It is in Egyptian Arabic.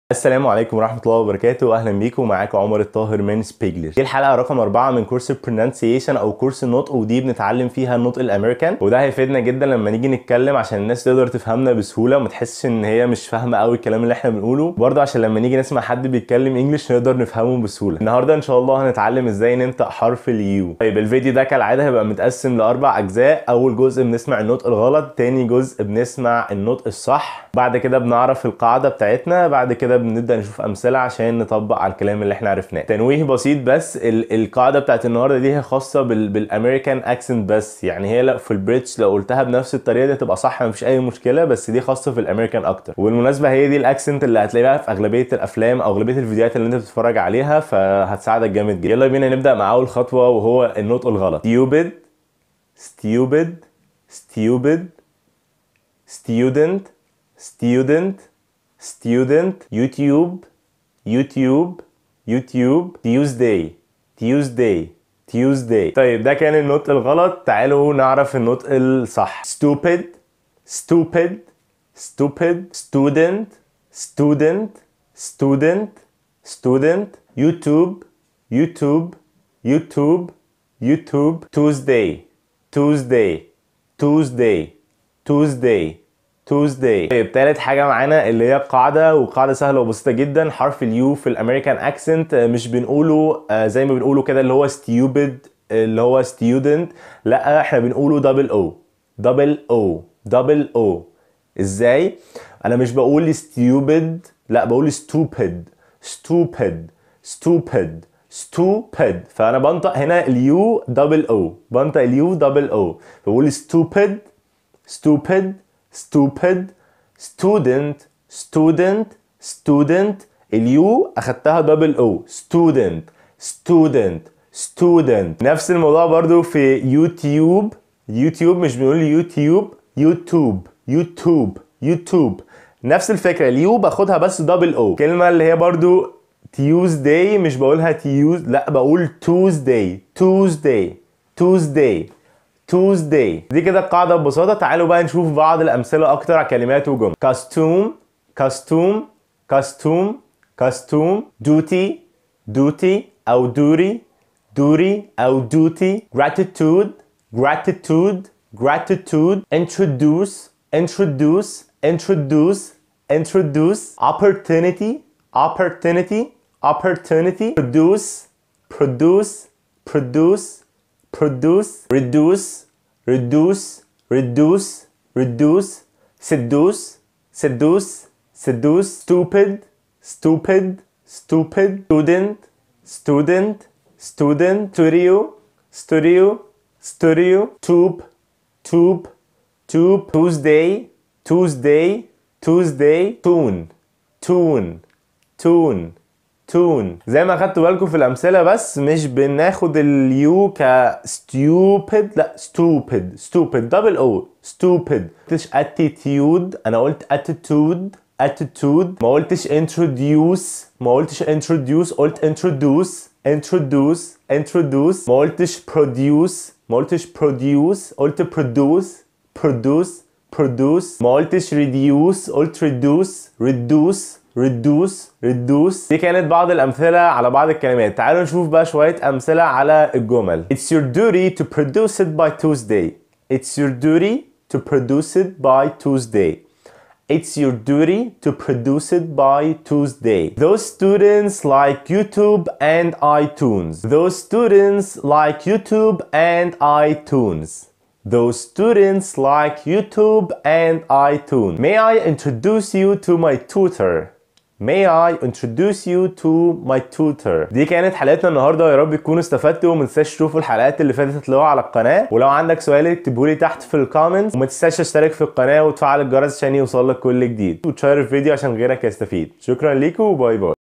السلام عليكم ورحمة الله وبركاته أهلا بيكم معاكم عمر الطاهر من سبيجلش دي الحلقة رقم أربعة من كورس البرونانسيشن أو كورس النطق ودي بنتعلم فيها النطق الأمريكان وده هيفيدنا جدا لما نيجي نتكلم عشان الناس تقدر تفهمنا بسهولة وما تحسش إن هي مش فاهمة قوي الكلام اللي إحنا بنقوله برضه عشان لما نيجي نسمع حد بيتكلم إنجلش نقدر نفهمه بسهولة النهاردة إن شاء الله هنتعلم إزاي ننطق حرف اليو طيب الفيديو ده كالعادة هيبقى متقسم لأربع أجزاء أول جزء بنسمع النطق الغلط تاني جزء بنسمع النطق الصح بعد كده بنعرف القاعدة بتاعتنا بعد كده بنبدأ نشوف أمثلة عشان نطبق على الكلام اللي احنا عرفناه تنويه بسيط بس ال القاعدة بتاعت النهاردة دي هي خاصة بال بالأمريكان أكسنت بس يعني هي لو في البريتش لو قلتها بنفس الطريقة دي هتبقى صح مفيش أي مشكلة بس دي خاصة في الأمريكان أكتر وبالمناسبة هي دي الأكسنت اللي هتلاقيها في أغلبية الأفلام أو أغلبية الفيديوهات اللي أنت بتتفرج عليها فهتساعدك جامد جدا يلا بينا نبدأ مع أول خطوة وهو النطق الغلط stupid stupid stupid student student student YouTube YouTube YouTube Tuesday Tuesday Tuesday طيب ده كان النطق الغلط تعالوا نعرف النطق الصح stupid stupid stupid student student student student YouTube YouTube YouTube YouTube Tuesday Tuesday Tuesday Tuesday Tuesday طيب تالت حاجة معانا اللي هي قاعدة وقاعدة سهلة وبسيطة جدا حرف اليو في الامريكان اكسنت مش بنقوله زي ما بنقوله كده اللي هو stupid اللي هو student لا احنا بنقوله دبل او دبل او دبل او ازاي انا مش بقول stupid لا بقول stupid stupid stupid stupid فانا بنطق هنا اليو دبل او بنطق اليو دبل او بقول stupid stupid stupid student student student اليو اخدتها دبل او student student student نفس الموضوع برضو في يوتيوب يوتيوب مش بنقول يوتيوب يوتيوب يوتيوب يوتيوب نفس الفكرة اليو باخدها بس دبل او كلمة اللي هي برضو تيوزداي مش بقولها تيوز لا بقول توزداي توزداي توزداي Tuesday دي كده القاعدة ببساطة تعالوا بقى نشوف بعض الأمثلة أكتر على كلمات وجمل costume costume costume costume duty duty أو duty duty أو duty gratitude gratitude gratitude introduce introduce introduce introduce opportunity opportunity opportunity produce produce produce produce, reduce, reduce, reduce, reduce, seduce, seduce, seduce, stupid, stupid, stupid, student, student, student, studio, studio, studio, tube, tube, tube, Tuesday, Tuesday, Tuesday, tune, tune, tune. تون زي ما خدتوا بالكم في الامثله بس مش بناخد اليو ك stupid لا stupid stupid دبل او stupid قلتش attitude انا قلت attitude attitude ما قلتش introduce ما قلتش introduce قلت introduce introduce introduce ما قلتش produce ما قلتش produce قلت produce produce produce ما قلتش reduce قلت reduce reduce reduce reduce دي كانت بعض الأمثلة على بعض الكلمات تعالوا نشوف بقى شوية أمثلة على الجمل It's your duty to produce it by Tuesday It's your duty to produce it by Tuesday It's your duty to produce it by Tuesday. Those students like YouTube and iTunes. Those students like YouTube and iTunes. Those students like YouTube and iTunes. May I introduce you to my tutor? May I introduce you to my tutor دي كانت حلقتنا النهارده يا رب تكونوا استفدتوا وما تنساش تشوفوا الحلقات اللي فاتت اللي هو على القناه ولو عندك سؤال اكتبه لي تحت في الكومنتس وما تنساش تشترك في القناه وتفعل الجرس عشان يوصلك كل جديد وتشير الفيديو عشان غيرك يستفيد شكرا ليكم وباي باي